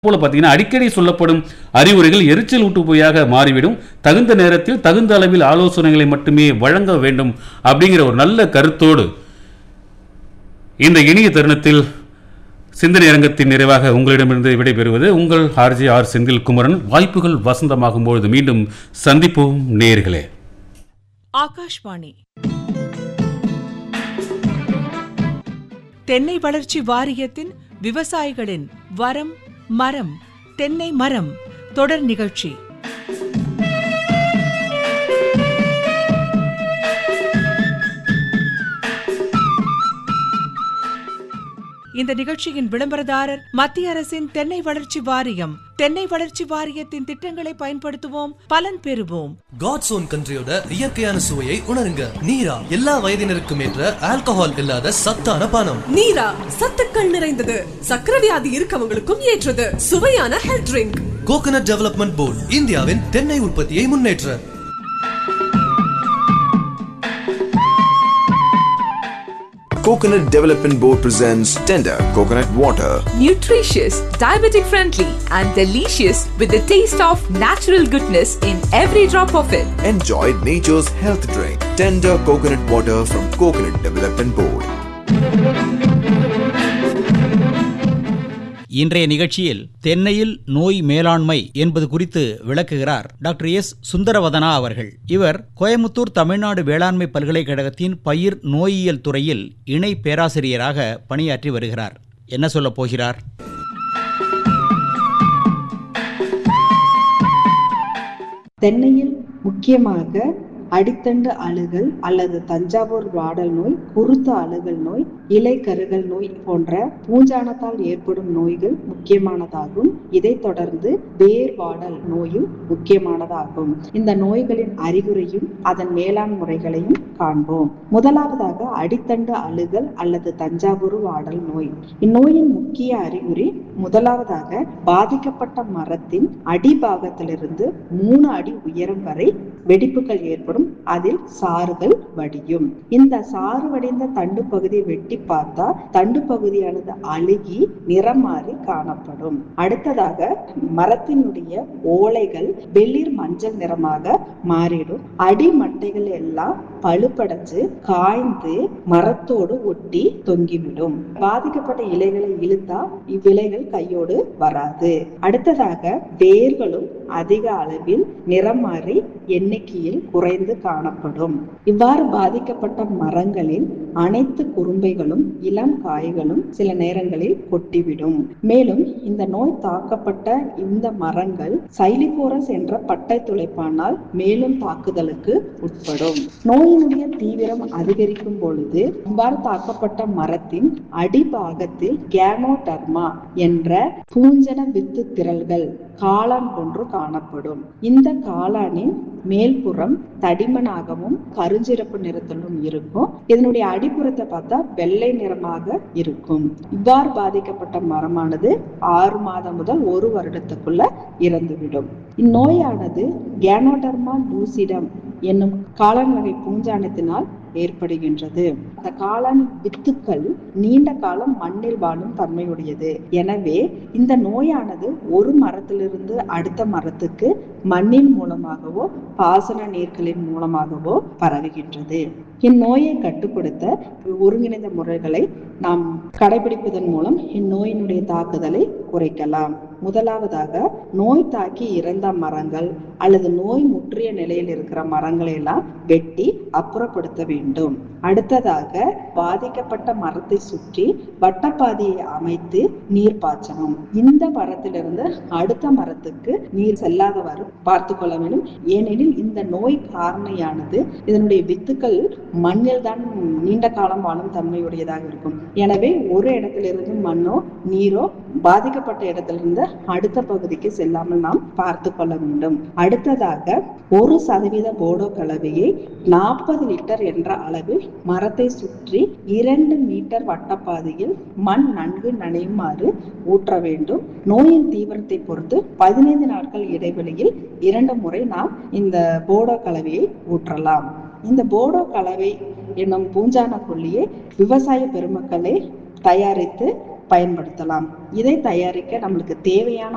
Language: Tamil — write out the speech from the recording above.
போல பார்த்தீங்கன்னா அடிக்கடி சொல்லப்படும் அறிவுரைகள் எரிச்சல் ஊட்டுப்பொய்யாக மாறிவிடும் தகுந்த நேரத்தில் தகுந்த அளவில் ஆலோசனைகளை மட்டுமே வழங்க வேண்டும் அப்படிங்கிற ஒரு நல்ல கருத்தோடு இந்த இனிய தருணத்தில் சிந்தனை அரங்கத்தின் நிறைவாக உங்களிடமிருந்து விடைபெறுவது உங்கள் ஆர்ஜி ஆர் செந்தில் குமரன் வாய்ப்புகள் வசந்தமாகும் பொழுது மீண்டும் சந்திப்போம் நேர்களே ஆகாஷ்வாணி தென்னை வளர்ச்சி வாரியத்தின் விவசாயிகளின் வரம் மரம் தென்னை மரம் தொடர் நிகழ்ச்சி இந்த நிகழ்ச்சியின் விளம்பரதாரர் மத்திய அரசின் தென்னை வளர்ச்சி வாரியம் தென்னை வளர்ச்சி வாரியத்தின் திட்டங்களை பயன்படுத்துவோம் பலன் பெறுவோம் காட்ஸ் ஓன் கண்ட்ரியோட இயற்கையான சுவையை உணருங்க நீரா எல்லா வயதினருக்கும் ஏற்ற ஆல்கஹால் இல்லாத சத்தான பானம் நீரா சத்துக்கள் நிறைந்தது சக்கரை வியாதி இருக்கவங்களுக்கும் ஏற்றது சுவையான health drink coconut development board இந்தியாவின் தென்னை உற்பத்தியை முன்னேற்ற Coconut Development Board presents Tender Coconut Water. nutritious, diabetic friendly, and delicious with the taste of natural goodness in every drop of it. Enjoy nature's health drink. Tender Coconut Water from Coconut Development Board. இன்றைய நிகழ்ச்சியில் தென்னையில் நோய் மேலாண்மை என்பது குறித்து விளக்குகிறார் டாக்டர் எஸ் சுந்தரவதனா அவர்கள் இவர் கோயமுத்தூர் தமிழ்நாடு வேளாண்மை பல்கலைக்கழகத்தின் பயிர் நோயியல் துறையில் இணை பேராசிரியராக பணியாற்றி வருகிறார் என்ன சொல்லப் போகிறார் தென்னையில் முக்கியமாக அடித்தண்டு அழுகல் அல்லது தஞ்சாவூர் வாடல் நோய் குருத்த அழுகல் நோய் இலை கருகல் நோய் போன்ற பூஞ்சானத்தால் ஏற்படும் நோய்கள் முக்கியமானதாகும் இதைத் தொடர்ந்து வேர் வாடல் நோயும் முக்கியமானதாகும் இந்த நோய்களின் அறிகுறியும் அதன் மேலாண் முறைகளையும் காண்போம் முதலாவதாக அடித்தண்டு அழுகல் அல்லது தஞ்சாவூர் வாடல் நோய் இந்நோயின் முக்கிய அறிகுறி முதலாவதாக பாதிக்கப்பட்ட மரத்தின் அடிபாகத்திலிருந்து மூணு அடி உயரம் வரை வெடிப்புகள் ஏற்படும் அதில் சாறுகள் வடியும் இந்த சாறு வடிந்த தண்டு பகுதியை வெட்டி பார்த்தா தண்டு பகுதியானது அழுகி நிறம் மாறி காணப்படும் அடுத்ததாக மரத்தினுடைய ஓலைகள் வெளிர் மஞ்சள் நிறமாக மாறிடும் அடிமட்டைகள் எல்லாம் பழுப்படைஞ்சு காய்ந்து மரத்தோடு ஒட்டி தொங்கிவிடும் பாதிக்கப்பட்ட இலைகளை இழுத்தா இவ்விலைகள் கையோடு வராது அடுத்ததாக வேர்களும் அதிக அளவில் நிறம் மாறி எண்ணிக்கையில் குறைந்து காணப்படும் இவ்வாறு பாதிக்கப்பட்ட மரங்களில் அனைத்து குறும்பைகளும் இளம் காய்களும் சில நேரங்களில் கொட்டிவிடும் மேலும் இந்த நோய் தாக்கப்பட்ட இந்த மரங்கள் சைலிபோரஸ் என்ற பட்டை துளைப்பானால் மேலும் தாக்குதலுக்கு உட்படும் நோயினுடைய தீவிரம் அதிகரிக்கும் பொழுது இவ்வாறு தாக்கப்பட்ட மரத்தின் அடிபாகத்தில் கேனோடர்மா என்ற பூஞ்சன வித்து திரள்கள் காளான் போன்று காணப்படும் இந்த காளானின் மேல்புறம் தடிமனாகவும் கருஞ்சிறப்பு நிறத்திலும் இருக்கும் இதனுடைய அடிப்புறத்தை பார்த்தா வெள்ளை நிறமாக இருக்கும் இவ்வாறு பாதிக்கப்பட்ட மரமானது ஆறு மாதம் முதல் ஒரு வருடத்துக்குள்ள இறந்துவிடும் இந்நோயானது கேனோடர்மா லூசிடம் என்னும் காளான் வகை பூஞ்சானத்தினால் ஏற்படுகின்றது அந்த காளான் வித்துக்கள் நீண்ட காலம் மண்ணில் வாழும் தன்மையுடையது எனவே இந்த நோயானது ஒரு மரத்திலிருந்து அடுத்த மரத்துக்கு மண்ணின் மூலமாகவோ பாசன நீர்களின் மூலமாகவோ பரவுகின்றது இந்நோயை கட்டுப்படுத்த ஒருங்கிணைந்த முறைகளை நாம் கடைபிடிப்பதன் மூலம் இந்நோயினுடைய தாக்குதலை குறைக்கலாம் முதலாவதாக நோய் தாக்கி இறந்த மரங்கள் அல்லது நோய் முற்றிய நிலையில் இருக்கிற மரங்களை எல்லாம் வெட்டி அப்புறப்படுத்த வேண்டும் அடுத்ததாக பாதிக்கப்பட்ட மரத்தை சுற்றி வட்டப்பாதையை அமைத்து நீர் பாய்ச்சணும் இந்த மரத்திலிருந்து அடுத்த மரத்துக்கு நீர் செல்லாதவாறு பார்த்து கொள்ள வேண்டும் ஏனெனில் இந்த நோய் காரணியானது இதனுடைய வித்துக்கள் மண்ணில் தான் நீண்ட காலம் வாழும் தன்மையுடையதாக இருக்கும் எனவே ஒரு இடத்திலிருந்து மண்ணோ நீரோ பாதிக்கப்பட்ட இடத்திலிருந்து அடுத்த பகுதிக்கு செல்லாமல் நாம் பார்த்து கொள்ள வேண்டும் அடுத்ததாக ஒரு சதவீத போடோ கலவையை நாற்பது லிட்டர் என்ற அளவில் மரத்தை சுற்றி இரண்டு மீட்டர் வட்டப்பாதையில் மண் நன்கு நனையுமாறு ஊற்ற வேண்டும் நோயின் தீவிரத்தை பொறுத்து பதினைந்து நாட்கள் இடைவெளியில் இரண்டு முறை நாம் இந்த போடோ கலவையை ஊற்றலாம் இந்த போடோ கலவை என்னும் பூஞ்சான கொல்லியை விவசாய பெருமக்களே தயாரித்து பயன்படுத்தலாம் இதை தயாரிக்க நம்மளுக்கு தேவையான